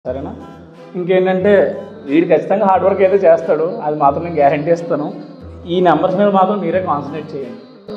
సరేనా ఇంకేంటంటే వీడు ఖచ్చితంగా హార్డ్ వర్క్ అయితే చేస్తాడు అది మాత్రం నేను గ్యారంటీ ఇస్తాను ఈ నెంబర్స్ మీద మాత్రం మీరే కాన్సన్ట్రేట్ చేయండి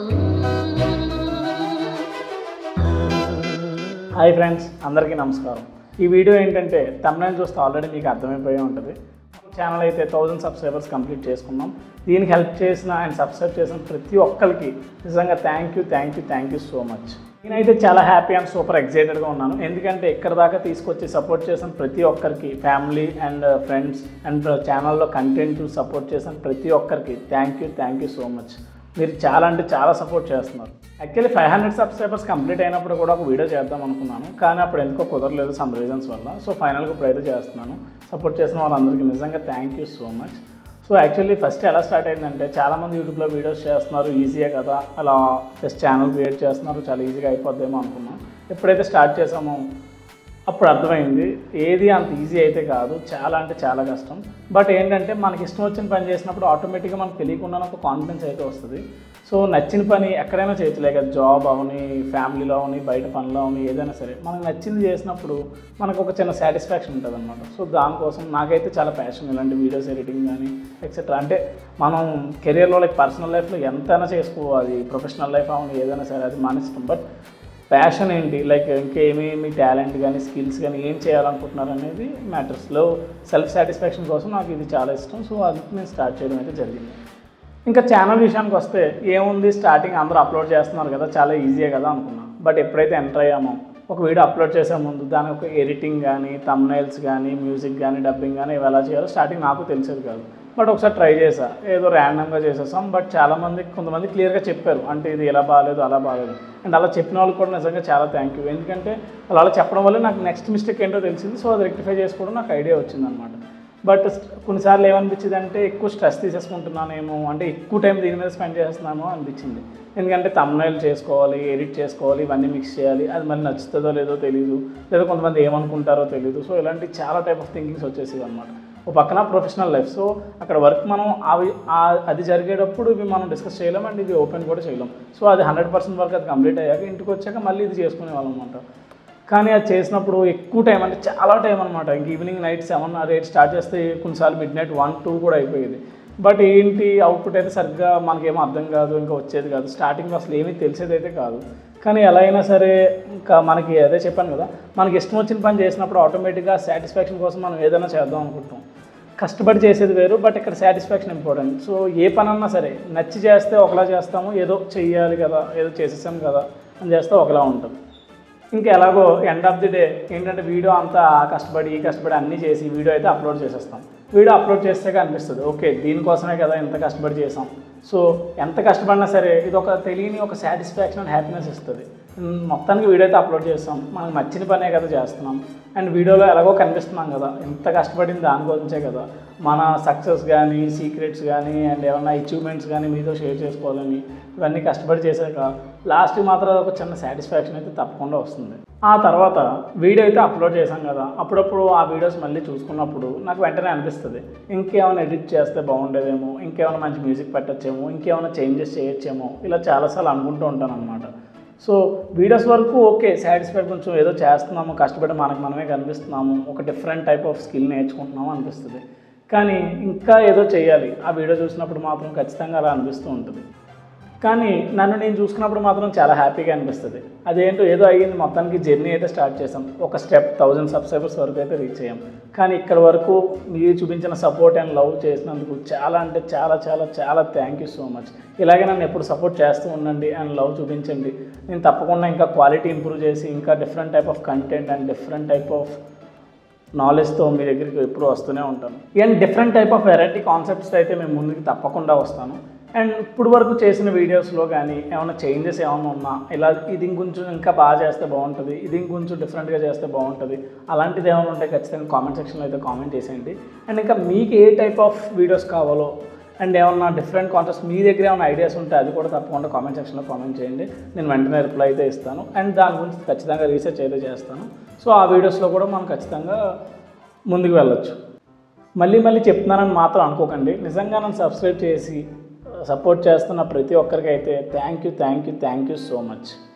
హాయ్ ఫ్రెండ్స్ అందరికీ నమస్కారం ఈ వీడియో ఏంటంటే తమిళ చూస్తే ఆల్రెడీ మీకు అర్థమైపోయి ఉంటుంది ఛానల్ అయితే థౌజండ్ సబ్స్క్రైబర్స్ కంప్లీట్ చేసుకున్నాం దీనికి హెల్ప్ చేసిన అండ్ సబ్స్క్రైబ్ చేసిన ప్రతి ఒక్కరికి నిజంగా thank you thank you thank you so much నేనైతే చాలా హ్యాపీ అండ్ సూపర్ ఎక్సైటెడ్గా ఉన్నాను ఎందుకంటే ఇక్కడ దాకా తీసుకొచ్చి సపోర్ట్ చేసిన ప్రతి ఒక్కరికి ఫ్యామిలీ అండ్ ఫ్రెండ్స్ అండ్ ఛానల్లో కంటెంట్ సపోర్ట్ చేసిన ప్రతి ఒక్కరికి thank you thank you so much మీరు చాలా అంటే చాలా సపోర్ట్ చేస్తున్నారు actually five hundred subscribers complete అయినప్పుడు కూడా ఒక వీడియో చేద్దాం అనుకున్నాను కానీ అప్పుడు ఎందుకో కుదరలేదు సమ్ రీజన్స్ వల్ల సో ఫైనల్గా ఇప్పుడైతే చేస్తున్నాను సపోర్ట్ చేసిన వాళ్ళందరికీ నిజంగా thank you so much so actually first ఎలా స్టార్ట్ అయిందంటే చాలామంది యూట్యూబ్లో వీడియోస్ చేస్తున్నారు ఈజీయే కదా అలా జస్ట్ ఛానల్ క్రియేట్ చేస్తున్నారు చాలా ఈజీగా అయిపోద్దేమో అనుకున్నాం ఎప్పుడైతే స్టార్ట్ చేసామో అప్పుడు అర్థమైంది ఏది అంత ఈజీ అయితే కాదు చాలా అంటే చాలా కష్టం బట్ ఏంటంటే మనకి ఇష్టం వచ్చిన పని చేసినప్పుడు ఆటోమేటిక్గా మనకు తెలియకుండానే ఒక కాన్ఫిడెన్స్ అయితే వస్తుంది సో నచ్చిన పని ఎక్కడైనా చేయొచ్చు లేక జాబ్ అవని ఫ్యామిలీలో అవని బయట పనిలో అవని ఏదైనా సరే మనకు నచ్చింది చేసినప్పుడు మనకు ఒక చిన్న సాటిస్ఫాక్షన్ ఉంటుంది అనమాట సో దానికోసం నాకైతే చాలా ప్యాషన్ ఇలాంటి వీడియోస్ ఎడిటింగ్ కానీ ఎక్సెట్రా అంటే మనం కెరియర్లో లైక్ పర్సనల్ లైఫ్లో ఎంతైనా చేసుకోవాలి ప్రొఫెషనల్ లైఫ్ అవని ఏదైనా సరే అది మన ఇష్టం బట్ ప్యాషన్ ఏంటి లైక్ ఇంకేమి మీ టాలెంట్ కానీ స్కిల్స్ కానీ ఏం చేయాలనుకుంటున్నారు అనేది మ్యాటర్స్లో సెల్ఫ్ సాటిస్ఫాక్షన్ కోసం నాకు ఇది చాలా ఇష్టం సో అది నేను స్టార్ట్ చేయడం అయితే జరిగింది ఇంకా ఛానల్ విషయానికి వస్తే ఏముంది స్టార్టింగ్ అందరూ అప్లోడ్ చేస్తున్నారు కదా చాలా ఈజీయే కదా అనుకున్నాం బట్ ఎప్పుడైతే ఎంటర్ అయ్యామో ఒక వీడియో అప్లోడ్ చేసే ముందు దాని ఒక ఎడిటింగ్ కానీ తమ్నైల్స్ కానీ మ్యూజిక్ కానీ డబ్బింగ్ కానీ ఇవి ఎలా చేయాలో స్టార్టింగ్ నాకు తెలిసేది కాదు బట్ ఒకసారి ట్రై చేసా ఏదో ర్యాండమ్గా చేసేసాం బట్ చాలామంది కొంతమంది క్లియర్గా చెప్పారు అంటే ఇది ఇలా బాగాలేదు అలా బాగాలేదు అండ్ అలా చెప్పిన వాళ్ళకి కూడా నిజంగా చాలా థ్యాంక్ యూ ఎందుకంటే అలా అలా చెప్పడం వల్ల నాకు నెక్స్ట్ మిస్టేక్ ఏంటో తెలిసింది సో అది రెక్టిఫై చేసుకోవడం నాకు ఐడియా వచ్చిందనమాట బట్ కొన్నిసార్లు ఏమనిపించింది అంటే ఎక్కువ స్ట్రెస్ తీసేసుకుంటున్నానేమో అంటే ఎక్కువ టైం దీని మీద స్పెండ్ చేస్తున్నామో అనిపించింది ఎందుకంటే తమ్నైల్ చేసుకోవాలి ఎడిట్ చేసుకోవాలి ఇవన్నీ మిక్స్ చేయాలి అది మళ్ళీ నచ్చుతుందో లేదో తెలియదు లేదా కొంతమంది ఏమనుకుంటారో తెలియదు సో ఇలాంటి చాలా టైప్ ఆఫ్ థింకింగ్స్ వచ్చేసేవి అనమాట ఓ పక్కన ప్రొఫెషనల్ లైఫ్ సో అక్కడ వర్క్ మనం అవి ఆ- అది జరిగేటప్పుడు ఇవి మనం డిస్కస్ చేయలేం అండ్ ఇది ఓపెన్ కూడా చేయలేం సో అది హండ్రెడ్ పర్సెంట్ వర్క్ అది కంప్లీట్ అయ్యాక ఇంటికి వచ్చాక మళ్ళీ ఇది చేసుకునే వాళ్ళం అనమాట కానీ అది చేసినప్పుడు ఎక్కువ టైం అంటే చాలా టైం అనమాట ఇంక evening night seven or eight start చేస్తే కొన్నిసార్లు మిడ్ నైట్ వన్ టూ కూడా అయిపోయేది బట్ ఏంటి అవుట్పుట్ అయితే సరిగ్గా మనకేమో అర్థం కాదు ఇంకా వచ్చేది కాదు స్టార్టింగ్లో అసలు ఏమీ తెలిసేది అయితే కాదు కానీ ఎలా అయినా సరే ఇంకా మనకి అదే చెప్పాను కదా మనకి ఇష్టం వచ్చిన పని చేసినప్పుడు ఆటోమేటిక్గా సాటిస్ఫాక్షన్ కోసం మనం ఏదైనా చేద్దాం అనుకుంటాం కష్టపడి చేసేది వేరు బట్ ఇక్కడ సాటిస్ఫాక్షన్ ఇంపార్టెంట్ సో ఏ పని అన్నా సరే నచ్చి చేస్తే ఒకలా చేస్తాము ఏదో చెయ్యాలి కదా ఏదో చేసేసాం కదా అని చేస్తే ఒకలా ఉంటుంది ఇంకా ఎలాగో ఎండ్ ఆఫ్ ది డే ఏంటంటే వీడియో అంతా కష్టపడి ఈ కష్టపడి అన్నీ చేసి వీడియో అయితే అప్లోడ్ చేసేస్తాం వీడియో అప్లోడ్ చేస్తే అనిపిస్తుంది ఓకే దీనికోసమే కదా ఇంత కష్టపడి చేసాం సో ఎంత కష్టపడినా సరే ఇది ఒక తెలియని ఒక సాటిస్ఫాక్షన్ అండ్ హ్యాపీనెస్ ఇస్తుంది ఉమ్, మొత్తానికి వీడియో అయితే అప్లోడ్ చేస్తాం మనకు నచ్చిన పనే కదా చేస్తున్నాం అండ్ వీడియోలో ఎలాగో కనిపిస్తున్నాం కదా ఎంత కష్టపడింది దాని గురించే కదా మన సక్సెస్ కానీ సీక్రెట్స్ కానీ అండ్ ఏమన్నా అచీవ్మెంట్స్ కానీ మీతో షేర్ చేసుకోవాలని ఇవన్నీ కష్టపడి చేశాక లాస్ట్కి మాత్రం ఒక చిన్న సాటిస్ఫాక్షన్ అయితే తప్పకుండా వస్తుంది ఆ తర్వాత వీడియో అయితే అప్లోడ్ చేశాం కదా అప్పుడప్పుడు ఆ వీడియోస్ మళ్ళీ చూసుకున్నప్పుడు నాకు వెంటనే అనిపిస్తుంది ఇంకేమైనా ఎడిట్ చేస్తే బాగుండేదేమో ఇంకేమైనా మంచి మ్యూజిక్ పెట్టచ్చేమో ఇంకేమైనా చేంజెస్ చేయొచ్చేమో ఇలా చాలాసార్లు అనుకుంటూ ఉంటాను అనమాట సో వీడియోస్ వరకు ఓకే సాటిస్ఫైడ్ కొంచెం ఏదో చేస్తున్నాము కష్టపడి మనకు మనమే కనిపిస్తున్నాము ఒక డిఫరెంట్ టైప్ ఆఫ్ స్కిల్ నేర్చుకుంటున్నాము అనిపిస్తుంది కానీ ఇంకా ఏదో చేయాలి ఆ వీడియో చూసినప్పుడు మాత్రం ఖచ్చితంగా అలా అనిపిస్తూ ఉంటుంది కానీ నన్ను నేను చూసుకున్నప్పుడు మాత్రం చాలా హ్యాపీగా అనిపిస్తుంది అదేంటో ఏదో అయ్యింది మొత్తానికి జర్నీ అయితే స్టార్ట్ చేసాం ఒక స్టెప్ థౌజండ్ సబ్స్క్రైబర్స్ వరకు అయితే రీచ్ అయ్యాం కానీ ఇక్కడ వరకు మీరు చూపించిన సపోర్ట్ అండ్ లవ్ చేసినందుకు చాలా అంటే చాలా చాలా చాలా థ్యాంక్ యూ సో మచ్ ఇలాగే నన్ను ఎప్పుడు సపోర్ట్ చేస్తూ ఉండండి అండ్ లవ్ చూపించండి నేను తప్పకుండా ఇంకా క్వాలిటీ ఇంప్రూవ్ చేసి ఇంకా different type of content and different type of నాలెడ్జ్తో మీ దగ్గరికి ఎప్పుడు వస్తూనే ఉంటాను and different type of variety concepts అయితే మేము ముందుకు తప్పకుండా వస్తాను అండ్ ఇప్పుడు వరకు చేసిన వీడియోస్లో కానీ ఏమైనా చేంజెస్ ఏమైనా ఉన్నా ఇలా ఇది ఇంకొంచెం ఇంకా బాగా చేస్తే బాగుంటుంది ఇది ఇంకొంచెం డిఫరెంట్గా చేస్తే బాగుంటుంది అలాంటిది ఏమైనా ఉంటే ఖచ్చితంగా కామెంట్ సెక్షన్లో అయితే కామెంట్ చేసేయండి అండ్ ఇంకా మీకు ఏ టైప్ ఆఫ్ వీడియోస్ కావాలో అండ్ ఏమన్నా డిఫరెంట్ కాన్సెప్ట్స్ మీ దగ్గర ఏమైనా ఐడియాస్ ఉంటే అది కూడా తప్పకుండా కామెంట్ సెక్షన్లో కామెంట్ చేయండి నేను వెంటనే రిప్లై అయితే ఇస్తాను అండ్ దాని గురించి ఖచ్చితంగా రీసెర్చ్ అయితే చేస్తాను సో ఆ వీడియోస్లో కూడా మనం ఖచ్చితంగా ముందుకు వెళ్ళొచ్చు మళ్ళీ మళ్ళీ చెప్తున్నానని మాత్రం అనుకోకండి నిజంగా నన్ను సబ్స్క్రైబ్ చేసి సపోర్ట్ చేస్తున్న ప్రతి ఒక్కరికి అయితే thank you thank you thank you so much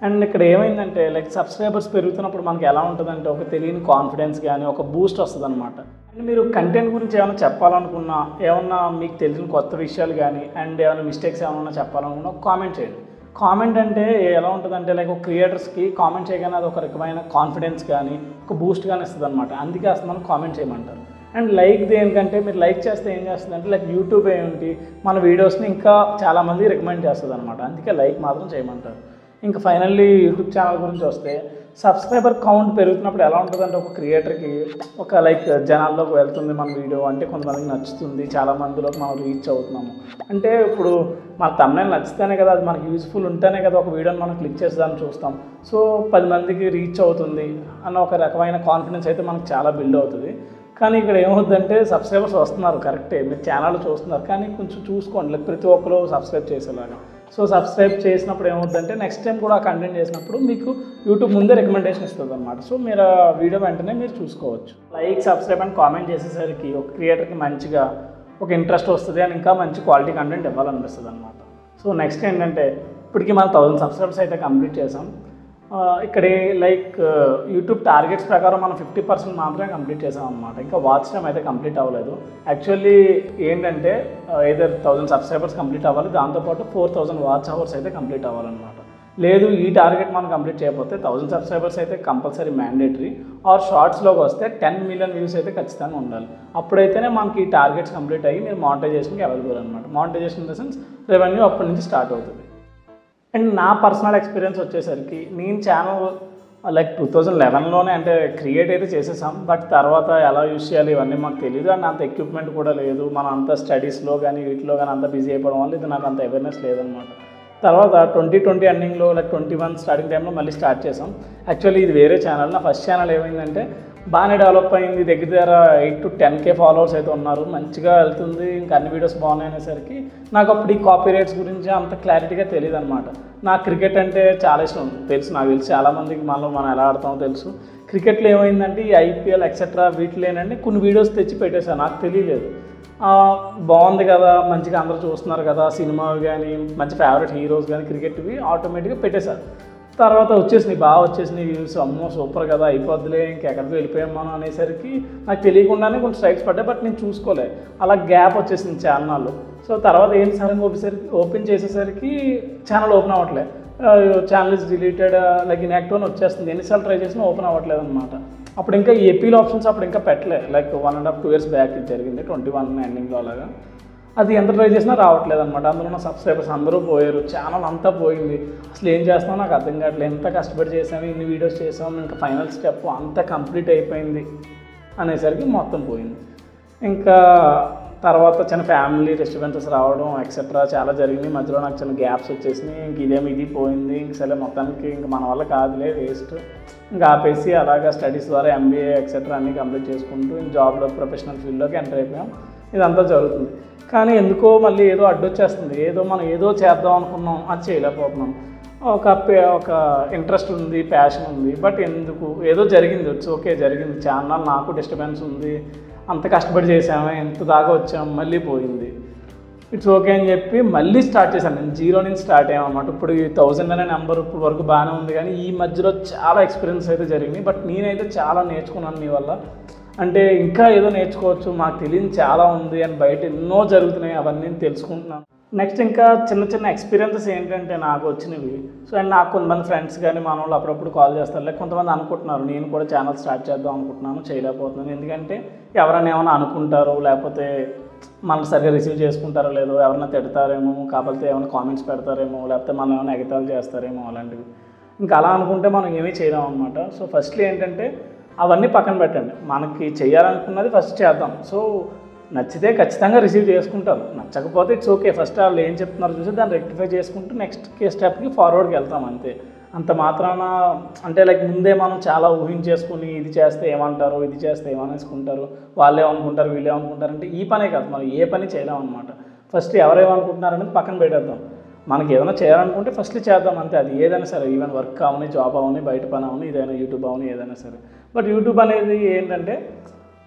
and ఇక్కడ ఏమైందంటే లైక్ సబ్స్క్రైబర్స్ పెరుగుతున్నప్పుడు మనకి ఎలా ఉంటుందంటే ఒక తెలియని కాన్ఫిడెన్స్ కానీ ఒక బూస్ట్ వస్తుంది అనమాట అండ్ మీరు కంటెంట్ గురించి ఏమైనా చెప్పాలనుకున్నా ఏమన్నా మీకు తెలిసిన కొత్త విషయాలు కానీ అండ్ ఏమైనా మిస్టేక్స్ ఏమైనా చెప్పాలనుకున్నా కామెంట్ చేయండి కామెంట్ అంటే ఎలా ఉంటుందంటే లైక్ ఒక క్రియేటర్స్కి కామెంట్ చేయగానే అది ఒక రకమైన కాన్ఫిడెన్స్ కానీ ఒక బూస్ట్ కానీ ఇస్తుంది అనమాట అందుకే అసలు మనం కామెంట్ చేయమంటారు అండ్ లైక్ దేనికంటే మీరు లైక్ చేస్తే ఏం చేస్తుంది అంటే లైక్ యూట్యూబ్ ఏంటి మన వీడియోస్ని ఇంకా చాలామంది రికమెండ్ చేస్తుంది అనమాట అందుకే లైక్ మాత్రం చేయమంటారు ఇంకా ఫైనల్లీ యూట్యూబ్ ఛానల్ గురించి వస్తే సబ్స్క్రైబర్ కౌంట్ పెరుగుతున్నప్పుడు ఎలా ఉంటుందంటే ఒక క్రియేటర్కి ఒక లైక్ జనాల్లోకి వెళ్తుంది మన వీడియో అంటే కొంతమందికి నచ్చుతుంది చాలా మందిలోకి మనం రీచ్ అవుతున్నాము అంటే ఇప్పుడు మన తమిళ నచ్చితేనే కదా అది మనకి యూజ్ఫుల్ ఉంటేనే కదా ఒక వీడియోని మనం క్లిక్ చేసి దాన్ని చూస్తాం సో పది మందికి రీచ్ అవుతుంది అన్న ఒక రకమైన కాన్ఫిడెన్స్ అయితే మనకు చాలా బిల్డ్ అవుతుంది కానీ ఇక్కడ ఏమవుద్దంటే సబ్స్క్రైబర్స్ వస్తున్నారు కరెక్టే మీరు ఛానల్ చూస్తున్నారు కానీ కొంచెం చూసుకోండి like ప్రతి ఒక్కరు సబ్స్క్రైబ్ చేసేలాగా సో సబ్స్క్రైబ్ చేసినప్పుడు ఏమవుద్దంటే నెక్స్ట్ టైం కూడా కంటెంట్ చేసినప్పుడు మీకు యూట్యూబ్ ముందే రికమెండేషన్ ఇస్తుంది అనమాట సో మీరు ఆ వీడియో వెంటనే మీరు చూసుకోవచ్చు లైక్ సబ్స్క్రైబ్ అండ్ కామెంట్ చేసేసరికి ఒక క్రియేటర్కి మంచిగా ఒక ఇంట్రెస్ట్ వస్తుంది అండ్ ఇంకా మంచి క్వాలిటీ కంటెంట్ ఇవ్వాలనిపిస్తుంది అనమాట సో నెక్స్ట్ ఏంటంటే ఇప్పటికి మనం థౌసండ్ సబ్స్క్రైబర్స్ అయితే కంప్లీట్ చేసాం ఆ, ఇక్కడ లైక్ యూట్యూబ్ టార్గెట్స్ ప్రకారం మనం ఫిఫ్టీ పర్సెంట్ మాత్రమే కంప్లీట్ చేసాం అనమాట ఇంకా వాచ్ టైం అయితే కంప్లీట్ అవ్వలేదు యాక్చువల్లీ ఏంటంటే ఏదర్ థౌసండ్ సబ్స్క్రైబర్స్ కంప్లీట్ అవ్వాలి దాంతోపాటు ఫోర్ థౌసండ్ వాచ్ అవర్స్ అయితే కంప్లీట్ అవ్వాలన్నమాట లేదు ఈ టార్గెట్ మనం కంప్లీట్ చేయకపోతే థౌసండ్ సబ్స్క్రైబర్స్ అయితే కంపల్సరీ మ్యాండేటరీ ఆర్ షార్ట్స్లోకి వస్తే టెన్ మిలియన్ వ్యూస్ అయితే ఖచ్చితంగా ఉండాలి అప్పుడైతేనే మనకి ఈ టార్గెట్స్ కంప్లీట్ అయ్యి మీరు మానిటైజేషన్కి అవైలబుల్ అనమాట monetisation in the sense revenue అప్పటి నుంచి స్టార్ట్ అవుతుంది అండ్ నా పర్సనల్ ఎక్స్పీరియన్స్ వచ్చేసరికి నేను ఛానల్ లైక్ టూ థౌజండ్ లెవెన్లోనే అంటే క్రియేట్ అయితే చేసేసాం బట్ తర్వాత ఎలా యూస్ చేయాలి ఇవన్నీ మాకు తెలియదు అండ్ అంత ఎక్విప్మెంట్ కూడా లేదు మనం అంత స్టడీస్లో కానీ వీటిలో కానీ అంత బిజీ అయిపోవడం వల్ల ఇది నాకు అంత అవేర్నెస్ లేదనమాట తర్వాత ట్వంటీ ట్వంటీ ఎండింగ్లో లైక్ ట్వంటీ వన్ స్టార్టింగ్ టైంలో మళ్ళీ స్టార్ట్ చేసాం యాక్చువల్లీ ఇది వేరే ఛానల్ నా ఫస్ట్ ఛానల్ ఏమైందంటే బాగానే డెవలప్ అయింది దగ్గర దగ్గర eight to ten K followers అయితే ఉన్నారు మంచిగా వెళ్తుంది ఇంకా అన్ని వీడియోస్ బాగున్నాయి అనేసరికి నాకు అప్పుడు ఈ కాపీ రైట్స్ గురించి అంత క్లారిటీగా తెలియదు అనమాట నాకు క్రికెట్ అంటే చాలా ఇష్టం తెలుసు నాకు తెలుసు చాలామందికి మనలో మనం ఎలా ఆడతామో తెలుసు క్రికెట్లో ఏమైందంటే ఈ ఐపీఎల్ ఎక్సెట్రా వీటిలేనండి కొన్ని వీడియోస్ తెచ్చి పెట్టేశాను నాకు తెలియలేదు ఆ, బాగుంది కదా మంచిగా అందరూ చూస్తున్నారు కదా సినిమా కానీ మంచి ఫేవరెట్ హీరోస్ కానీ క్రికెట్వి ఆటోమేటిక్గా పెట్టేశారు తర్వాత వచ్చేసినాయి బాగా వచ్చేసినాయి వ్యూస్ అమ్మో సూపర్ కదా అయిపోద్దిలే ఇంకెక్కడికి వెళ్ళిపోయాం మనం అనేసరికి నాకు తెలియకుండానే కొంచెం స్ట్రైక్స్ పడ్డాయి బట్ నేను చూసుకోలే అలా గ్యాప్ వచ్చేసింది ఛానల్ సో తర్వాత ఏంటి సార్ ఓపెసరికి ఓపెన్ చేసేసరికి ఛానల్ ఓపెన్ అవ్వట్లే channel is deleted like inactive అని వచ్చేస్తుంది ఎన్నిసార్లు ట్రై చేసినా ఓపెన్ అవ్వట్లేదు అనమాట అప్పుడు ఇంకా ఏపీలో ఆప్షన్స్ అప్పుడు ఇంకా పెట్టలే like one and half two years back ఇది జరిగింది ట్వంటీ వన్ ఎండింగ్లో అలాగా అది ఎంత ట్రై చేసినా రావట్లేదు అనమాట అందులో ఉన్న సబ్స్క్రైబర్స్ అందరూ పోయారు ఛానల్ అంతా పోయింది అసలు ఏం చేస్తామో నాకు అర్థం కావట్లేదు ఎంత కష్టపడి చేసాము ఇన్ని వీడియోస్ చేసాము ఇంకా ఫైనల్ స్టెప్ అంతా కంప్లీట్ అయిపోయింది అనేసరికి మొత్తం పోయింది ఇంకా తర్వాత చిన్న ఫ్యామిలీ డిస్టర్బెన్సెస్ రావడం ఎక్సెట్రా చాలా జరిగింది మధ్యలో నాకు చిన్న గ్యాప్స్ వచ్చేసినాయి ఇంక ఇదేమి ఇది పోయింది ఇంక సరే మొత్తానికి ఇంక మన వల్ల కాదులే వేస్ట్ ఇంకా ఆపేసి అలాగా స్టడీస్ ద్వారా ఎంబీఏ ఎక్సెట్రా అన్నీ కంప్లీట్ చేసుకుంటూ ఇంక జాబ్లో ప్రొఫెషనల్ ఫీల్డ్లోకి ఎంటర్ అయిపోయాం ఇదంతా జరుగుతుంది కానీ ఎందుకో మళ్ళీ ఏదో అడ్డొచ్చేస్తుంది ఏదో మనం ఏదో చేద్దాం అనుకున్నాం అది చేయలేకపోతున్నాం ఒక పే- ఒక ఇంట్రెస్ట్ ఉంది ప్యాషన్ ఉంది బట్ ఎందుకు ఏదో జరిగింది వచ్చి ఓకే జరిగింది ఛానల్ నాకు డిస్టర్బెన్స్ ఉంది అంత కష్టపడి చేసామే ఎంత దాకా వచ్చాం మళ్ళీ పోయింది ఇట్స్ ఓకే అని చెప్పి మళ్ళీ స్టార్ట్ చేశాను నేను జీరో నుంచి స్టార్ట్ అయ్యామన్నమాట ఇప్పుడు ఈ థౌజండ్ అనే నెంబర్ ఇప్పుడు వరకు బాగానే ఉంది కానీ ఈ మధ్యలో చాలా ఎక్స్పీరియన్స్ అయితే జరిగింది బట్ నేనైతే చాలా నేర్చుకున్నాను మీ వల్ల అంటే ఇంకా ఏదో నేర్చుకోవచ్చు మాకు తెలియని చాలా ఉంది అని బయట ఎన్నో జరుగుతున్నాయి అవన్నీ నేను తెలుసుకుంటున్నాను నెక్స్ట్ ఇంకా చిన్న చిన్న ఎక్స్పీరియన్సెస్ ఏంటంటే నాకు వచ్చినవి సో అండ్ నాకు కొంతమంది ఫ్రెండ్స్ కానీ మన వాళ్ళు అప్పుడప్పుడు కాల్ చేస్తారు లేక కొంతమంది అనుకుంటున్నారు నేను కూడా ఛానల్ స్టార్ట్ చేద్దాం అనుకుంటున్నాను చేయలేకపోతున్నాను ఎందుకంటే ఎవరైనా ఏమైనా అనుకుంటారు లేకపోతే మనల్ని సరిగ్గా రిసీవ్ చేసుకుంటారో లేదో ఎవరైనా తిడతారేమో కాకపోతే ఏమైనా కామెంట్స్ పెడతారేమో లేకపోతే మనం ఏమైనా ఎగతాలు చేస్తారేమో అలాంటివి ఇంకా అలా అనుకుంటే మనం ఏమీ చేయలేం అనమాట సో ఫస్ట్లీ ఏంటంటే అవన్నీ పక్కన పెట్టండి మనకి చేయాలనుకున్నది ఫస్ట్ చేద్దాం సో నచ్చితే ఖచ్చితంగా రిసీవ్ చేసుకుంటారు నచ్చకపోతే ఇట్స్ ఓకే ఫస్ట్ వాళ్ళు ఏం చెప్తున్నారో చూసి దాన్ని రెక్టిఫై చేసుకుంటూ నెక్స్ట్ స్టెప్కి ఫార్వర్డ్కి వెళ్తాం అంతే అంత మాత్రాన అంటే లైక్ ముందే మనం చాలా ఊహించేసుకుని ఇది చేస్తే ఏమంటారు ఇది చేస్తే ఏమనేసుకుంటారు వాళ్ళు ఏమనుకుంటారు వీళ్ళు ఏమనుకుంటారు అంటే ఈ పనే కాదు మనం ఏ పని చేయలేం అనమాట ఫస్ట్ ఎవరేమనుకుంటున్నారు అనేది పక్కన పెట్టేద్దాం మనకి ఏదైనా చేయాలనుకుంటే ఫస్ట్ చేద్దాం అంతే అది ఏదైనా సరే ఈవెన్ వర్క్ అవని జాబ్ అవని బయట పని అవని ఏదైనా యూట్యూబ్ అవని ఏదైనా సరే బట్ యూట్యూబ్ అనేది ఏంటంటే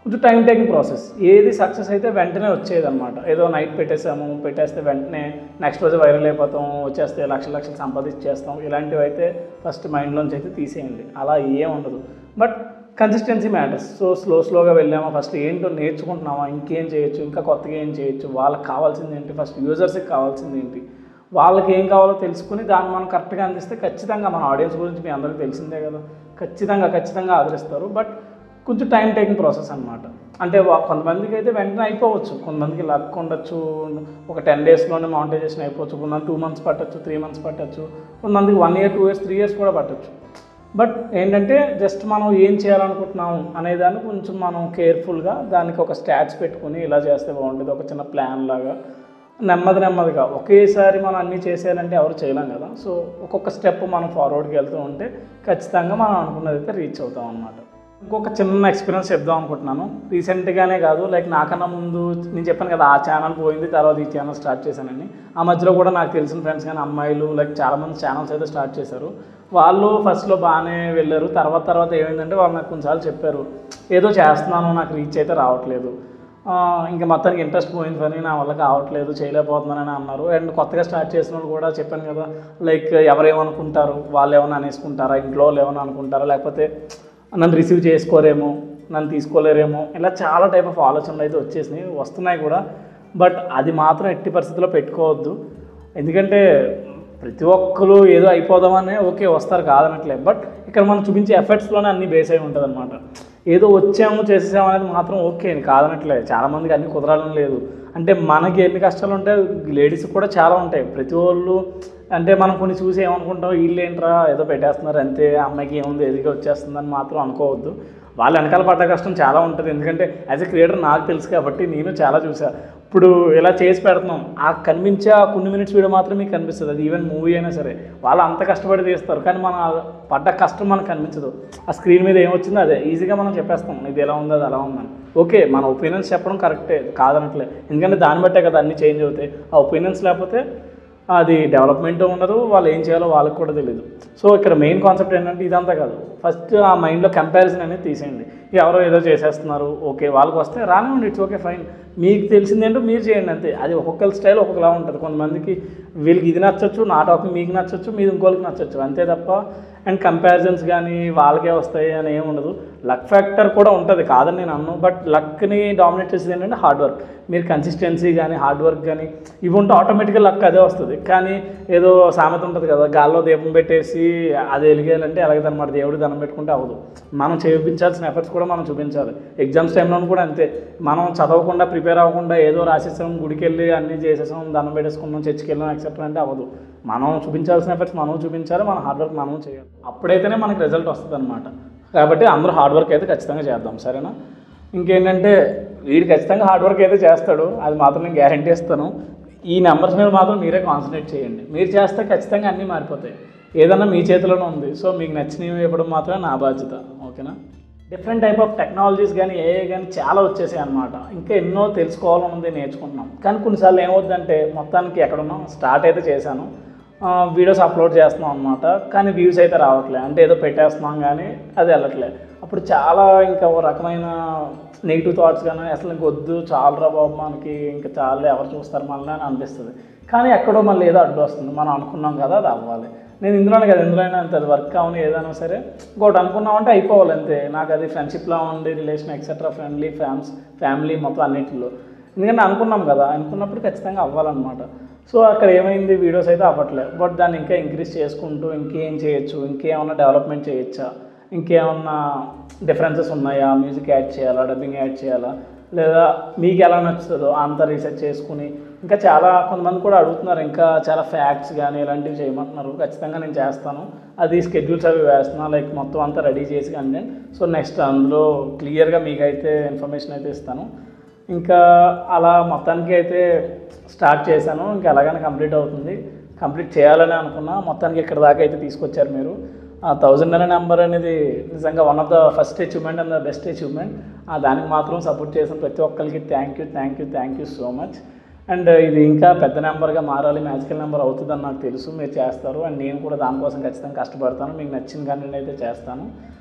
కొంచెం టైం టేకింగ్ ప్రాసెస్ ఏది సక్సెస్ అయితే వెంటనే వచ్చేది అనమాట ఏదో నైట్ పెట్టేసాము పెట్టేస్తే వెంటనే నెక్స్ట్ రోజు వైరల్ అయిపోతాం వచ్చేస్తే లక్షల లక్షలు సంపాదించేస్తాం ఇలాంటివి అయితే ఫస్ట్ మైండ్లోంచి అయితే తీసేయండి అలా ఏం ఉండదు but consistency matters so slow స్లోగా వెళ్ళామా ఫస్ట్ ఏంటో నేర్చుకుంటున్నామా ఇంకేం చేయొచ్చు ఇంకా కొత్తగా ఏం చేయొచ్చు వాళ్ళకి కావాల్సింది ఏంటి ఫస్ట్ యూజర్స్కి కావాల్సింది ఏంటి వాళ్ళకి ఏం కావాలో తెలుసుకుని దాన్ని మనం కరెక్ట్గా అందిస్తే ఖచ్చితంగా మన ఆడియన్స్ గురించి మీ అందరికీ తెలిసిందే కదా ఖచ్చితంగా ఖచ్చితంగా ఆదరిస్తారు బట్ కొంచెం టైం టేకింగ్ ప్రాసెస్ అనమాట అంటే వా- కొంతమందికి అయితే వెంటనే అయిపోవచ్చు కొంతమందికి లక్ ఉండొచ్చు ఒక టెన్ డేస్లోనే మౌంటైజేషన్ అయిపోవచ్చు కొంతమంది టూ మంత్స్ పట్టచ్చు త్రీ మంత్స్ పట్టచ్చు కొంతమందికి one year two years three years కూడా పట్టచ్చు బట్ ఏంటంటే జస్ట్ మనం ఏం చేయాలనుకుంటున్నాం అనేదాన్ని కొంచెం మనం కేర్ఫుల్గా దానికి ఒక స్టాట్స్ పెట్టుకుని ఇలా చేస్తే బాగుంటుంది ఒక చిన్న ప్లాన్ లాగా నెమ్మది నెమ్మదిగా ఒకేసారి మనం అన్నీ చేసేయాలంటే ఎవరు చేయలేం కదా సో ఒక్కొక్క స్టెప్ మనం ఫార్వర్డ్కి వెళ్తూ ఉంటే ఖచ్చితంగా మనం అనుకున్నది అయితే రీచ్ అవుతాం అనమాట ఇంకొక చిన్న ఎక్స్పీరియన్స్ చెప్దాం అనుకుంటున్నాను రీసెంట్గానే కాదు లైక్ నాకన్నా ముందు నేను చెప్పాను కదా ఆ ఛానల్ పోయింది తర్వాత ఈ ఛానల్ స్టార్ట్ చేశానని ఆ మధ్యలో కూడా నాకు తెలిసిన ఫ్రెండ్స్ కానీ అమ్మాయిలు లైక్ చాలామంది ఛానల్స్ అయితే స్టార్ట్ చేశారు వాళ్ళు ఫస్ట్లో బాగానే వెళ్ళారు తర్వాత తర్వాత ఏమైందంటే వాళ్ళు నాకు కొన్నిసార్లు చెప్పారు ఏదో చేస్తున్నాను నాకు రీచ్ అయితే రావట్లేదు ఆ, ఇంకా మొత్తానికి ఇంట్రెస్ట్ పోయింది పని నా వల్ల కావట్లేదు చేయలేకపోతున్నానని అన్నారు అండ్ కొత్తగా స్టార్ట్ చేసిన వాళ్ళు కూడా చెప్పాను కదా లైక్ ఎవరేమనుకుంటారు వాళ్ళు ఏమైనా అనేసుకుంటారా ఇంట్లో వాళ్ళు ఏమైనా అనుకుంటారా లేకపోతే నన్ను రిసీవ్ చేసుకోరేమో నన్ను తీసుకోలేరేమో ఇలా చాలా టైప్ ఆఫ్ ఆలోచనలు అయితే వచ్చేసినాయి వస్తున్నాయి కూడా బట్ అది మాత్రం ఎట్టి పరిస్థితుల్లో పెట్టుకోవద్దు ఎందుకంటే ప్రతి ఒక్కరు ఏదో అయిపోదామనే ఓకే వస్తారు కాదనట్లే బట్ ఇక్కడ మనం చూపించే ఎఫర్ట్స్లోనే అన్ని బేస్ అయి ఉంటుంది అనమాట ఏదో వచ్చాము చేసేసాము అనేది మాత్రం ఓకే కాదనట్లే చాలామందికి అన్ని కుదరాలని లేదు అంటే మనకి ఎన్ని కష్టాలు ఉంటాయి లేడీస్కి కూడా చాలా ఉంటాయి ప్రతి వాళ్ళు అంటే మనం కొన్ని చూసి ఏమనుకుంటాం వీళ్ళు ఏంట్రా ఏదో పెట్టేస్తున్నారు అంతే అమ్మాయికి ఏముంది ఎదిగి వచ్చేస్తుందని మాత్రం అనుకోవద్దు వాళ్ళ వెనకాల పడ్డ కష్టం చాలా ఉంటుంది ఎందుకంటే యాజ్ ఎ క్రియేటర్ నాకు తెలుసు కాబట్టి నేను చాలా చూసా ఇప్పుడు ఇలా చేసి పెడుతున్నాం ఆ కనిపించే ఆ కొన్ని మినిట్స్ వీడియో మాత్రం మీకు కనిపిస్తుంది అది ఈవెన్ మూవీ అయినా సరే వాళ్ళు అంత కష్టపడి తీస్తారు కానీ మన పడ్డ కష్టం మనకు కనిపించదు ఆ స్క్రీన్ మీద ఏమొచ్చిందో అదే ఈజీగా మనం చెప్పేస్తాం ఇది ఎలా ఉందో అది అలా ఉందని ఓకే మన ఒపీనియన్స్ చెప్పడం కరెక్టే కాదనట్లే ఎందుకంటే దాన్ని బట్టే కదా అన్ని చేంజ్ అవుతాయి ఆ ఒపీనియన్స్ లేకపోతే అది డెవలప్మెంట్ ఉండదు వాళ్ళు ఏం చేయాలో వాళ్ళకి కూడా తెలియదు సో ఇక్కడ మెయిన్ కాన్సెప్ట్ ఏంటంటే ఇదంతా కాదు ఫస్ట్ ఆ మైండ్లో కంపారిజన్ అనేది తీసేయండి ఎవరో ఏదో చేసేస్తున్నారు ఓకే వాళ్ళకి వస్తే రానివ్వండి ఇట్స్ ఓకే ఫైన్ మీకు తెలిసిందేంటో మీరు చేయండి అంతే అది ఒక్కొక్కరి స్టైల్ ఒక్కొక్కలా ఉంటుంది కొంతమందికి వీళ్ళకి ఇది నచ్చొచ్చు నా టాపిక్ మీకు నచ్చొచ్చు మీది ఇంకోళ్ళకి నచ్చొచ్చు అంతే తప్ప అండ్ కంపారిజన్స్ కానీ వాళ్ళకే వస్తాయి అని ఏమి ఉండదు లక్ ఫ్యాక్టర్ కూడా ఉంటుంది కాదని నేను అన్ను బట్ లక్ని డామినేట్ చేసేది ఏంటంటే హార్డ్ వర్క్ మీరు కన్సిస్టెన్సీ కానీ హార్డ్ వర్క్ కానీ ఇవి ఉంటే ఆటోమేటిక్గా లక్ అదే వస్తుంది కానీ ఏదో సామెత ఉంటుంది కదా గాల్లో దీపం పెట్టేసి అది వెలిగేయాలంటే ఎలాగదన్నమాట దేవుడు దండం పెట్టుకుంటే అవ్వదు మనం చూపించాల్సిన ఎఫర్ట్స్ కూడా మనం చూపించాలి ఎగ్జామ్స్ టైంలో కూడా అంతే మనం చదవకుండా ప్రిపేర్ అవ్వకుండా ఏదో రాసేసాం గుడికి వెళ్ళి అన్నీ చేసేసాం దండం పెట్టేసుకున్నాం చర్చికి వెళ్ళాం ఎక్సెట్రా అంటే అవ్వదు మనం చూపించాల్సిన ఎఫర్ట్స్ మనం చూపించాలి మన హార్డ్ వర్క్ మనం చేయాలి అప్పుడైతేనే మనకి రిజల్ట్ వస్తుంది అనమాట కాబట్టి అందరూ హార్డ్ వర్క్ అయితే ఖచ్చితంగా చేద్దాం సరేనా ఇంకేంటంటే వీడు ఖచ్చితంగా హార్డ్ వర్క్ అయితే చేస్తాడు అది మాత్రం నేను గ్యారంటీ ఇస్తాను ఈ నెంబర్స్ మీద మాత్రం మీరే కాన్సన్ట్రేట్ చేయండి మీరు చేస్తే ఖచ్చితంగా అన్నీ మారిపోతాయి ఏదన్నా మీ చేతిలోనే ఉంది సో మీకు నచ్చినవి ఇవ్వడం మాత్రమే నా బాధ్యత ఓకేనా డిఫరెంట్ టైప్ ఆఫ్ టెక్నాలజీస్ కానీ ఏ కానీ చాలా వచ్చేసాయి అనమాట ఇంకా ఎన్నో తెలుసుకోవాలని ఉంది నేర్చుకుంటున్నాం కానీ కొన్నిసార్లు ఏమవుద్దంటే మొత్తానికి ఎక్కడున్నాం స్టార్ట్ అయితే చేశాను ఆ, వీడియోస్ అప్లోడ్ చేస్తున్నాం అనమాట కానీ వ్యూస్ అయితే రావట్లే అంటే ఏదో పెట్టేస్తున్నాం కానీ అది వెళ్ళట్లే అప్పుడు చాలా ఇంకా ఓ రకమైన నెగిటివ్ థాట్స్ కానీ అసలు ఇంక వద్దు చాలరా బాబు మనకి ఇంకా చాలు ఎవరు చూస్తారు మనల్ని అని అనిపిస్తుంది కానీ ఎక్కడో మళ్ళీ ఏదో అడ్డు వస్తుంది మనం అనుకున్నాం కదా అది అవ్వాలి నేను ఇందులోనే కదా ఇందులోనే అంతే అది వర్క్ అవును ఏదైనా సరే ఇంకోటి అనుకున్నామంటే అయిపోవాలి అంతే నాకు అది ఫ్రెండ్షిప్లో ఉండి relation etcetera friendly fams family మొత్తం అన్నిటిలో ఎందుకంటే అనుకున్నాం కదా అనుకున్నప్పుడు ఖచ్చితంగా అవ్వాలన్నమాట సో అక్కడ ఏమైంది వీడియోస్ అయితే అవ్వట్లేదు బట్ దాన్ని ఇంకా ఇంక్రీజ్ చేసుకుంటూ ఇంకేం చేయొచ్చు ఇంకేమన్నా డెవలప్మెంట్ చేయొచ్చా ఇంకేమన్నా డిఫరెన్సెస్ ఉన్నాయా మ్యూజిక్ యాడ్ చేయాలా డబ్బింగ్ యాడ్ చేయాలా లేదా మీకు ఎలా నచ్చుతుందో అంత రీసెర్చ్ చేసుకుని ఇంకా చాలా కొంతమంది కూడా అడుగుతున్నారు ఇంకా చాలా ఫ్యాక్ట్స్ కానీ ఇలాంటివి చేయమంటున్నారు ఖచ్చితంగా నేను చేస్తాను అది స్కెడ్యూల్స్ అవి వేస్తున్నా లైక్ మొత్తం అంతా రెడీ చేసి కంటెంట్ సో నెక్స్ట్ అందులో క్లియర్గా మీకైతే ఇన్ఫర్మేషన్ అయితే ఇస్తాను ఇంకా అలా మొత్తానికి అయితే స్టార్ట్ చేశాను ఇంకా ఎలాగైనా కంప్లీట్ అవుతుంది కంప్లీట్ చేయాలని అనుకున్నా మొత్తానికి ఇక్కడ దాకా అయితే తీసుకొచ్చారు మీరు ఆ థౌజండ్ అనే నెంబర్ అనేది నిజంగా one of the first achievement and the best achievement దానికి మాత్రం సపోర్ట్ చేసిన ప్రతి ఒక్కరికి thank you thank you thank you so much and ఇది ఇంకా పెద్ద నెంబర్గా మారాలి మ్యాజికల్ నెంబర్ అవుతుందని నాకు తెలుసు మీరు చేస్తారు అండ్ నేను కూడా దానికోసం ఖచ్చితంగా కష్టపడతాను మీకు నచ్చిన కంటెంట్ అయితే చేస్తాను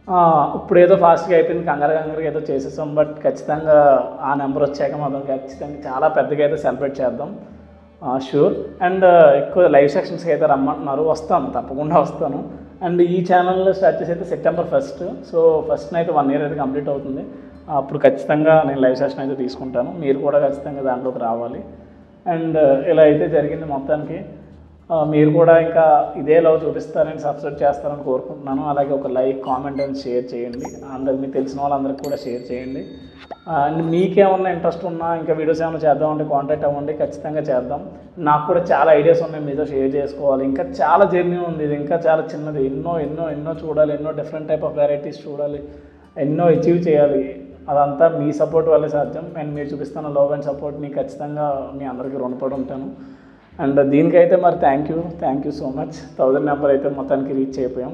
ఆ, ఇప్పుడు ఏదో ఫాస్ట్గా అయిపోయింది కంగారు కంగారుగా ఏదో చేసేసాం బట్ ఖచ్చితంగా ఆ నెంబర్ వచ్చాక మాత్రం ఖచ్చితంగా చాలా పెద్దగా అయితే సెలబ్రేట్ చేద్దాం షూర్ అండ్ ఎక్కువ లైవ్ సెక్షన్స్కి అయితే రమ్మంటున్నారు వస్తాను తప్పకుండా వస్తాను అండ్ ఈ ఛానల్లో స్టార్ట్ చేసి అయితే సెప్టెంబర్ ఫస్ట్ సో ఫస్ట్ అయితే వన్ ఇయర్ అయితే కంప్లీట్ అవుతుంది అప్పుడు ఖచ్చితంగా నేను లైవ్ సెషన్ అయితే తీసుకుంటాను మీరు కూడా ఖచ్చితంగా దాంట్లోకి రావాలి అండ్ ఇలా అయితే జరిగింది మొత్తానికి ఆ, మీరు కూడా ఇంకా ఇదే లవ్ చూపిస్తారని సబ్స్క్రైబ్ చేస్తారని కోరుకుంటున్నాను అలాగే ఒక లైక్ కామెంట్ అని షేర్ చేయండి అందరికి మీకు తెలిసిన వాళ్ళందరికీ కూడా షేర్ చేయండి ఆ, అండ్ మీకేమన్నా ఇంట్రెస్ట్ ఉన్నా ఇంకా వీడియోస్ ఏమైనా చేద్దామంటే కాంటాక్ట్ అవ్వండి ఖచ్చితంగా చేద్దాం నాకు కూడా చాలా ఐడియాస్ ఉన్నాయి మీతో షేర్ చేసుకోవాలి ఇంకా చాలా జర్నీ ఉంది ఇది ఇంకా చాలా చిన్నది ఎన్నో ఎన్నో ఎన్నో చూడాలి ఎన్నో డిఫరెంట్ టైప్ ఆఫ్ వెరైటీస్ చూడాలి ఎన్నో అచీవ్ చేయాలి అదంతా మీ సపోర్ట్ వల్లే సాధ్యం అండ్ మీరు చూపిస్తున్న లవ్ అండ్ సపోర్ట్ని ఖచ్చితంగా మీ అందరికీ రుణపడి ఉంటాను అండ్ దీనికైతే మరి thank you thank you so much thousand number అయితే మొత్తానికి రీచ్ అయిపోయాం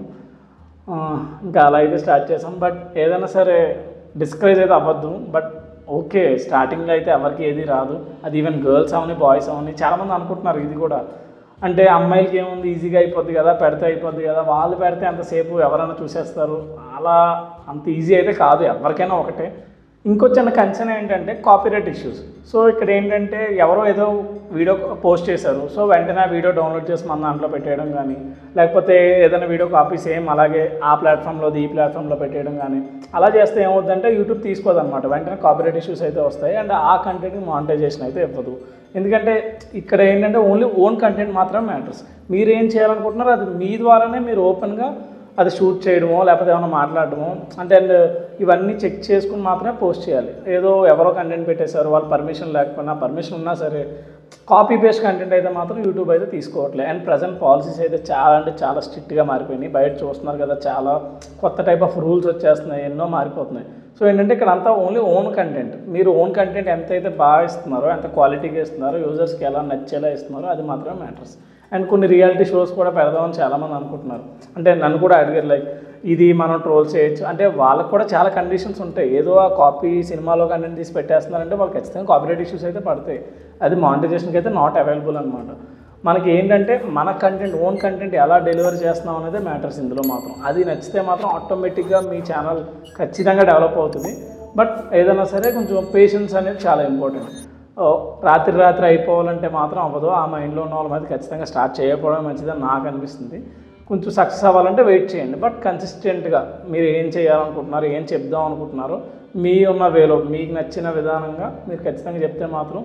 ఆ, ఇంకా అలా అయితే స్టార్ట్ చేసాం బట్ ఏదైనా సరే డిస్కరేజ్ అయితే అవ్వద్దు బట్ ఓకే స్టార్టింగ్లో అయితే ఎవరికి ఏది రాదు అది ఈవెన్ గర్ల్స్ అవని బాయ్స్ అవని చాలామంది అనుకుంటున్నారు ఇది కూడా అంటే అమ్మాయిలకి ఏముంది ఈజీగా అయిపోద్ది కదా పెడితే అయిపోద్ది కదా వాళ్ళు పెడితే ఎంతసేపు ఎవరైనా చూసేస్తారు అలా అంత ఈజీ అయితే కాదు ఎవరికైనా ఒకటే ఇంకో చిన్న కన్సర్న్ ఏంటంటే కాపీరైట్ ఇష్యూస్ సో ఇక్కడ ఏంటంటే ఎవరో ఏదో వీడియో పోస్ట్ చేశారు సో వెంటనే ఆ వీడియో డౌన్లోడ్ చేసి మన దాంట్లో పెట్టేయడం కానీ లేకపోతే ఏదైనా వీడియో కాపీ సేమ్ అలాగే ఆ ప్లాట్ఫామ్లోది ఈ ప్లాట్ఫామ్లో పెట్టేయడం కానీ అలా చేస్తే ఏమవుతుందంటే యూట్యూబ్ తీసుకోదన్నమాట వెంటనే కాపీరైట్ ఇష్యూస్ అయితే వస్తాయి అండ్ ఆ కంటెంట్కి మానిటైజేషన్ అయితే ఇవ్వదు ఎందుకంటే ఇక్కడ ఏంటంటే ఓన్లీ ఓన్ కంటెంట్ మాత్రమే మ్యాటర్స్ మీరు ఏం చేయాలనుకుంటున్నారో అది మీ ద్వారానే మీరు ఓపెన్గా అది షూట్ చేయడమో లేకపోతే ఏమైనా మాట్లాడడమో అంటే అండ్ ఇవన్నీ చెక్ చేసుకుని మాత్రమే పోస్ట్ చేయాలి ఏదో ఎవరో కంటెంట్ పెట్టేశారు వాళ్ళు పర్మిషన్ లేకపోయినా పర్మిషన్ ఉన్నా సరే కాపీ పేస్ట్ కంటెంట్ అయితే మాత్రం యూట్యూబ్ అయితే తీసుకోవట్లేదు అండ్ ప్రజెంట్ పాలసీస్ అయితే చాలా అంటే చాలా స్ట్రిక్ట్గా మారిపోయినాయి బయట చూస్తున్నారు కదా చాలా కొత్త టైప్ ఆఫ్ రూల్స్ వచ్చేస్తున్నాయి ఎన్నో మారిపోతున్నాయి సో ఏంటంటే ఇక్కడ అంతా ఓన్లీ ఓన్ కంటెంట్ మీరు ఓన్ కంటెంట్ ఎంతైతే బాగా ఇస్తున్నారో ఎంత క్వాలిటీగా ఇస్తున్నారో యూజర్స్కి ఎలా నచ్చేలా ఇస్తున్నారో అది మాత్రమే మ్యాటర్స్ అండ్ కొన్ని రియాలిటీ షోస్ కూడా పెడదామని చాలామంది అనుకుంటున్నారు అంటే నన్ను కూడా అడిగారు లైక్ ఇది మనం ట్రోల్ చేయొచ్చు అంటే వాళ్ళకు కూడా చాలా కండిషన్స్ ఉంటాయి ఏదో ఆ కాపీ సినిమాలో కంటెంట్ తీసి పెట్టేస్తున్నారంటే వాళ్ళు ఖచ్చితంగా కాపీరైట్ ఇష్యూస్ అయితే పడతాయి అది మానిటైజేషన్కి అయితే నాట్ అవైలబుల్ అనమాట మనకి ఏంటంటే మన కంటెంట్ ఓన్ కంటెంట్ ఎలా డెలివరీ చేస్తున్నాం అనేది మ్యాటర్స్ ఇందులో మాత్రం అది నచ్చితే మాత్రం ఆటోమేటిక్గా మీ ఛానల్ ఖచ్చితంగా డెవలప్ అవుతుంది బట్ ఏదైనా సరే కొంచెం పేషెన్స్ అనేది చాలా ఇంపార్టెంట్ ఓ, రాత్రి రాత్రి అయిపోవాలంటే మాత్రం అవ్వదు ఆ మైండ్లో ఉన్న వాళ్ళ మీద ఖచ్చితంగా స్టార్ట్ చేయకపోవడం మంచిదని నాకు అనిపిస్తుంది కొంచెం సక్సెస్ అవ్వాలంటే వెయిట్ చేయండి బట్ కన్సిస్టెంట్గా మీరు ఏం చేయాలనుకుంటున్నారు ఏం చెప్దాం అనుకుంటున్నారో మీ ఉన్న వేలో మీకు నచ్చిన విధానంగా మీరు ఖచ్చితంగా చెప్తే మాత్రం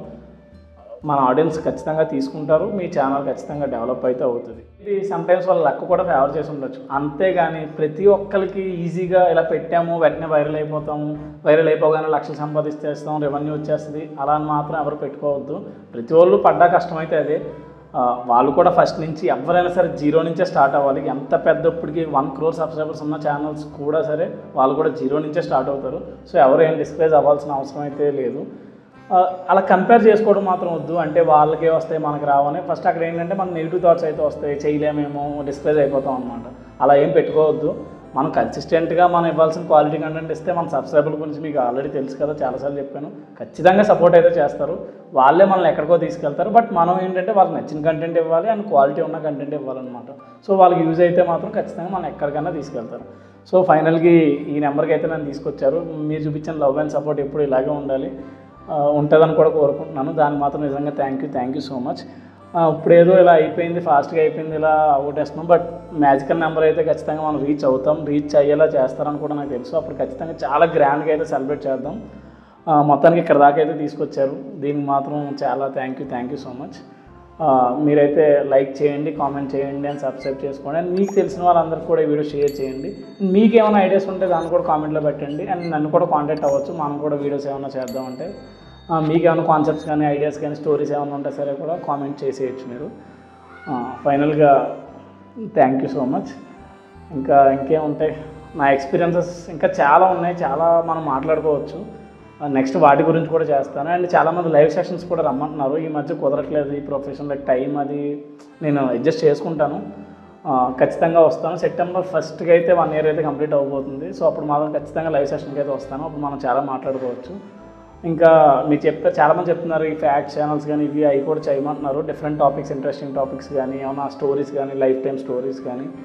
మన ఆడియన్స్ ఖచ్చితంగా తీసుకుంటారు మీ ఛానల్ ఖచ్చితంగా డెవలప్ అయితే అవుతుంది ఇది సమ్టైమ్స్ వాళ్ళ లక్ కూడా ఫేవర్ చేసి ఉండొచ్చు అంతేగాని ప్రతి ఒక్కరికి ఈజీగా ఇలా పెట్టాము వెంటనే వైరల్ అయిపోతాము వైరల్ అయిపోగానే లక్షలు సంపాదిస్తేస్తాం రెవెన్యూ వచ్చేస్తుంది అలా అని మాత్రం ఎవరు పెట్టుకోవద్దు ప్రతి వాళ్ళు పడ్డా కష్టమైతే అదే ఆ, వాళ్ళు కూడా ఫస్ట్ నుంచి ఎవరైనా సరే జీరో నుంచే స్టార్ట్ అవ్వాలి ఎంత పెద్దప్పటికి వన్ క్రోర్ సబ్స్క్రైబర్స్ ఉన్న ఛానల్స్ కూడా సరే వాళ్ళు కూడా జీరో నుంచే స్టార్ట్ అవుతారు సో ఎవరు ఏం డిస్కరేజ్ అవ్వాల్సిన అవసరం అయితే లేదు ఆ, అలా కంపేర్ చేసుకోవడం మాత్రం వద్దు అంటే వాళ్ళకే వస్తాయి మనకి రావని ఫస్ట్ అక్కడ ఏంటంటే మన నెగిటివ్ థాట్స్ అయితే వస్తాయి చేయలేమేమో డిస్కరేజ్ అయిపోతాం అనమాట అలా ఏం పెట్టుకోవద్దు మనం కన్సిస్టెంట్గా మనం ఇవ్వాల్సిన క్వాలిటీ కంటెంట్ ఇస్తే మన సబ్స్క్రైబర్ గురించి మీకు ఆల్రెడీ తెలుసు కదా చాలాసార్లు చెప్పాను ఖచ్చితంగా సపోర్ట్ అయితే చేస్తారు వాళ్ళే మనల్ని ఎక్కడికో తీసుకెళ్తారు బట్ మనం ఏంటంటే వాళ్ళకి నచ్చిన కంటెంట్ ఇవ్వాలి అండ్ క్వాలిటీ ఉన్న కంటెంట్ ఇవ్వాలన్నమాట సో వాళ్ళకి యూజ్ అయితే మాత్రం ఖచ్చితంగా మనం ఎక్కడికైనా తీసుకెళ్తారు సో ఫైనల్కి ఈ నెంబర్కి అయితే నన్ను తీసుకొచ్చారు మీరు చూపించిన లవ్ అండ్ సపోర్ట్ ఎప్పుడు ఇలాగే ఉండాలి ఆ, ఉంటుందని కూడా కోరుకుంటున్నాను దానికి మాత్రం నిజంగా thank you thank you so much ఇప్పుడు ఏదో ఇలా అయిపోయింది ఫాస్ట్గా అయిపోయింది ఇలా ఓటేస్తున్నాం బట్ మ్యాజికల్ నెంబర్ అయితే ఖచ్చితంగా మనం రీచ్ అవుతాం రీచ్ అయ్యేలా చేస్తారని కూడా నాకు తెలుసు అప్పుడు ఖచ్చితంగా చాలా గ్రాండ్గా అయితే సెలబ్రేట్ చేద్దాం ఆ, మొత్తానికి ఇక్కడ దాకా అయితే తీసుకొచ్చారు దీనికి మాత్రం చాలా thank you thank you so much మీరైతే లైక్ చేయండి కామెంట్ చేయండి అని సబ్స్క్రైబ్ చేసుకోండి అండ్ మీకు తెలిసిన వాళ్ళందరికీ కూడా ఈ వీడియో షేర్ చేయండి మీకు ఏమైనా ఐడియాస్ ఉంటే దాన్ని కూడా కామెంట్లో పెట్టండి అండ్ నన్ను కూడా కాంటాక్ట్ అవ్వచ్చు మనం కూడా వీడియోస్ ఏమైనా చేద్దామంటే ఆ, మీకు ఏమైనా కాన్సెప్ట్స్ కానీ ఐడియాస్ కానీ స్టోరీస్ ఏమైనా ఉంటే సరే కూడా కామెంట్ చేసేయచ్చు మీరు ఫైనల్గా థ్యాంక్ యూ సో మచ్ ఇంకా ఇంకేముంటాయి నా ఎక్స్పీరియన్సెస్ ఇంకా చాలా ఉన్నాయి చాలా మనం మాట్లాడుకోవచ్చు నెక్స్ట్ వాటి గురించి కూడా చేస్తాను అండ్ చాలామంది లైవ్ సెషన్స్ కూడా రమ్మంటున్నారు ఈ మధ్య కుదరట్లేదు ఈ ప్రొఫెషన్ లైక్ టైం అది నేను అడ్జస్ట్ చేసుకుంటాను ఆ, ఖచ్చితంగా వస్తాను సెప్టెంబర్ ఫస్ట్కి అయితే వన్ ఇయర్ అయితే కంప్లీట్ అవ్వబోతుంది సో అప్పుడు మాత్రం ఖచ్చితంగా లైవ్ సెషన్కి అయితే వస్తాను అప్పుడు మనం చాలా మాట్లాడుకోవచ్చు ఇంకా మీరు చెప్తే చాలామంది చెప్తున్నారు ఈ ఫ్యాక్ట్ ఛానల్స్ కానీ ఇవి అవి కూడా చేయమంటున్నారు డిఫరెంట్ టాపిక్స్ ఇంట్రెస్టింగ్ టాపిక్స్ కానీ ఏమైనా స్టోరీస్ కానీ లైఫ్ టైం స్టోరీస్ కానీ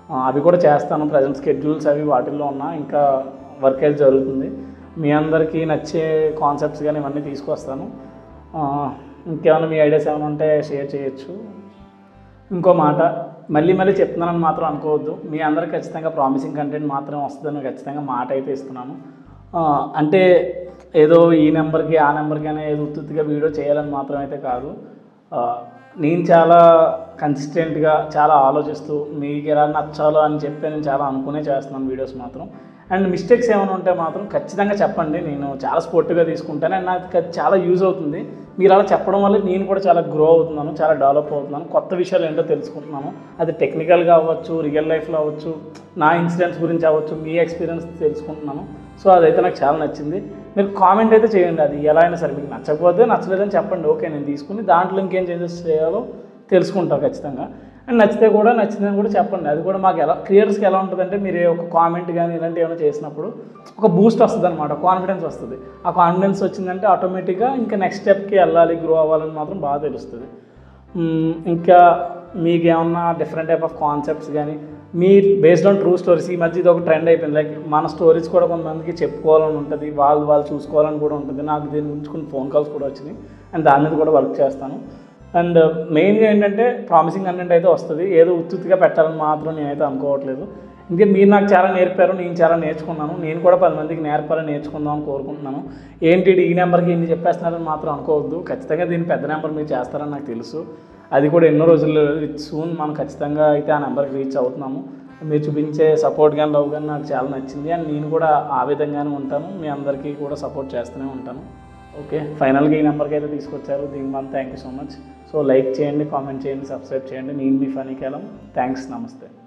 ఆ, అవి కూడా చేస్తాను ప్రజెంట్ స్కెడ్యూల్స్ అవి వాటిల్లో ఉన్నా ఇంకా వర్క్ అయితే జరుగుతుంది మీ అందరికీ నచ్చే కాన్సెప్ట్స్ కానీ ఇవన్నీ తీసుకొస్తాను ఆ, ఇంకేమైనా మీ ఐడియాస్ ఏమైనా ఉంటే షేర్ చేయొచ్చు ఇంకో మాట మళ్ళీ మళ్ళీ చెప్తున్నానని మాత్రం అనుకోవద్దు మీ అందరికి ఖచ్చితంగా ప్రామిసింగ్ కంటెంట్ మాత్రం వస్తుందని ఖచ్చితంగా మాట అయితే ఇస్తున్నాను ఆ, అంటే ఏదో ఈ నెంబర్కి ఆ నెంబర్కి అనే ఏదో ఉత్తుత్తిగా వీడియో చేయాలని మాత్రం అయితే కాదు ఆ, నేను చాలా కన్సిస్టెంట్గా చాలా ఆలోచిస్తూ మీకు ఎలా నచ్చాలో అని చెప్పి నేను చాలా అనుకునే చేస్తున్నాను వీడియోస్ మాత్రం అండ్ మిస్టేక్స్ ఏమైనా ఉంటే మాత్రం ఖచ్చితంగా చెప్పండి నేను చాలా స్పోర్టివ్గా తీసుకుంటాను అండ్ నాకు అది చాలా యూజ్ అవుతుంది మీరు అలా చెప్పడం వల్ల నేను కూడా చాలా గ్రో అవుతున్నాను చాలా డెవలప్ అవుతున్నాను కొత్త విషయాలు ఏంటో తెలుసుకుంటున్నాను అది టెక్నికల్గా అవ్వచ్చు రియల్ లైఫ్లో అవ్వచ్చు నా ఇన్సిడెంట్స్ గురించి అవ్వచ్చు మీ ఎక్స్పీరియన్స్ తెలుసుకుంటున్నాను సో అదైతే నాకు చాలా నచ్చింది మీరు కామెంట్ అయితే చేయండి అది ఎలా అయినా సరే మీకు నచ్చకపోతే నచ్చలేదని చెప్పండి ఓకే నేను తీసుకుని దాంట్లో ఇంకేం చేంజెస్ చేయాలో తెలుసుకుంటాను ఖచ్చితంగా అండ్ నచ్చితే కూడా నచ్చిందని కూడా చెప్పండి అది కూడా మాకు ఎలా క్రియేటర్స్కి ఎలా ఉంటుందంటే మీరు ఏ ఒక కామెంట్ కానీ ఇలాంటివి ఏమైనా చేసినప్పుడు ఒక బూస్ట్ వస్తుంది అనమాట కాన్ఫిడెన్స్ వస్తుంది ఆ కాన్ఫిడెన్స్ వచ్చిందంటే ఆటోమేటిక్గా ఇంకా నెక్స్ట్ స్టెప్కి వెళ్ళాలి గ్రో అవ్వాలని మాత్రం బాగా తెలుస్తుంది మ్మ్, ఇంకా మీకు ఏమన్నా డిఫరెంట్ టైప్ ఆఫ్ కాన్సెప్ట్స్ కానీ మీ బేస్డ్ ఆన్ ట్రూ స్టోరీస్ ఈ మధ్య ఇది ఒక ట్రెండ్ అయిపోయింది లైక్ మన స్టోరీస్ కూడా కొంతమందికి చెప్పుకోవాలని ఉంటుంది వాళ్ళు వాళ్ళు చూసుకోవాలని కూడా ఉంటుంది నాకు దీని గురించి కొన్ని ఫోన్ కాల్స్ కూడా వచ్చినాయి అండ్ దాని మీద కూడా వర్క్ చేస్తాను అండ్ మెయిన్గా ఏంటంటే ప్రామిసింగ్ కంటెంట్ అయితే వస్తుంది ఏదో ఉత్తుత్తిగా పెట్టాలని మాత్రం నేనైతే అనుకోవట్లేదు ఇంకా మీరు నాకు చాలా నేర్పారు నేను చాలా నేర్చుకున్నాను నేను కూడా పది మందికి నేర్పాలని నేర్చుకుందాం అని కోరుకుంటున్నాను ఏంటి ఈ నెంబర్కి ఇన్ని చెప్పేస్తున్నారని మాత్రం అనుకోవద్దు ఖచ్చితంగా దీన్ని పెద్ద నెంబర్ మీరు చేస్తారని నాకు తెలుసు అది కూడా ఎన్నో రోజుల్లో సూన్ మనం ఖచ్చితంగా అయితే ఆ నెంబర్కి రీచ్ అవుతున్నాము మీరు చూపించే సపోర్ట్ కానీ లవ్ కానీ నాకు చాలా నచ్చింది అండ్ నేను కూడా ఆ విధంగానే ఉంటాను మీ అందరికీ కూడా సపోర్ట్ చేస్తూనే ఉంటాను ఓకే ఫైనల్గా ఈ నెంబర్కి అయితే తీసుకొచ్చారు దీనికి మనం thank you so much so like చేయండి కామెంట్ చేయండి సబ్స్క్రైబ్ చేయండి నేను మీ ఫనీ కేలం థ్యాంక్స్ నమస్తే